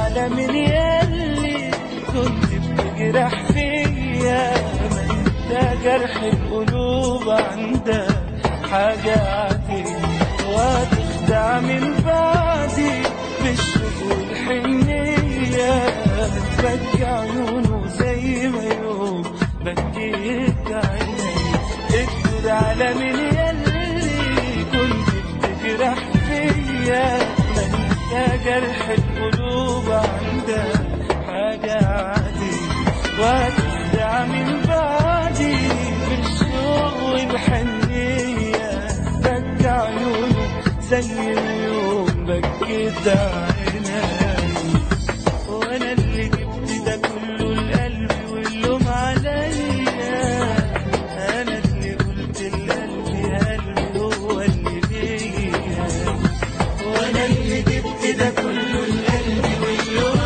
على من يلي كنت بتجرح فيا ما انت جرح القلوب عندك حاجة عادية وهتخدع من بعدي بالشوق والحنية تبكي عيونه زي ما يوم بكيت عيني اقدر على من يلي كنت بتجرح فيا ما انت جرح القلوب عندك حاجة عادية وهتخدع من بعدي بالشوق والحنية بكى عيونه زي اليوم بكيت عيني وانا اللي جبت ده كله لقلبي واللوم عليا انا اللي قلت لقلبي قلبي هو اللي بيا وانا اللي جبت ده كله لقلبي واللوم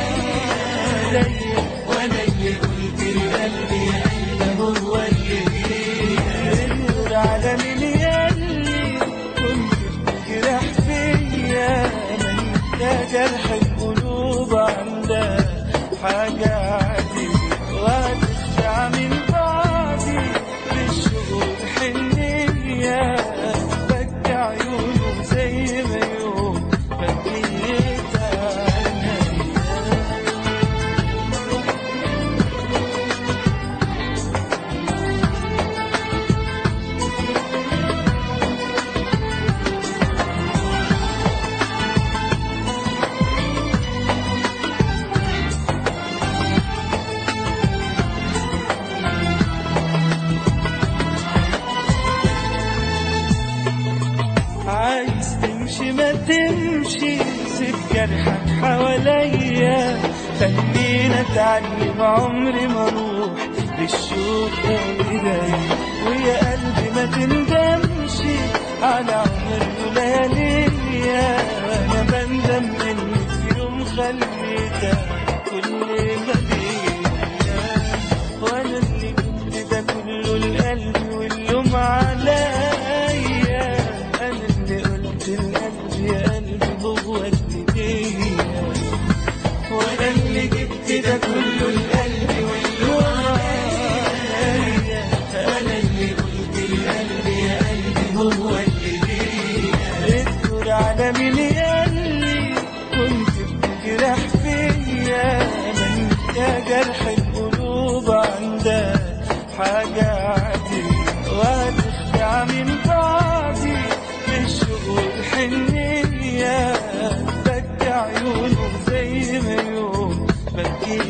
عليا وانا اللي قلت لقلبي قلبي هو اللي بيا النور على من يلي كنت بتجرح فيا ما انت جرح القلوب عندك حاجة عادية وهتخدع من بعدي بالشغل حنية بكى عيونه زي ما يوم بكيت عينيا عايز تمشي ما تمشي سيب جرحك حواليا خلينا اتعلم عمري ما اروح بالشوق ايديا ويا قلبي ما تندمش على عمري ولياليا انا بندم اني في يوم خليتك كل ما ليا وانا اللي كنت ده كله لقلبي واليوم عليا انا اللي قلت لقلبي يا قلبي هو اللي ليا وانا اللي جبت ده كله لقلبي واليوم عليا انا اللي قلت لقلبي يا قلبي هو اللي ليا اذكر على مين يلي كنت بتجرح فيا من يا جرح القلوب عندك حاجة عادية وهتخدع من بعدي بالشغل حنية بكى عيونه زي ما يوم بكيت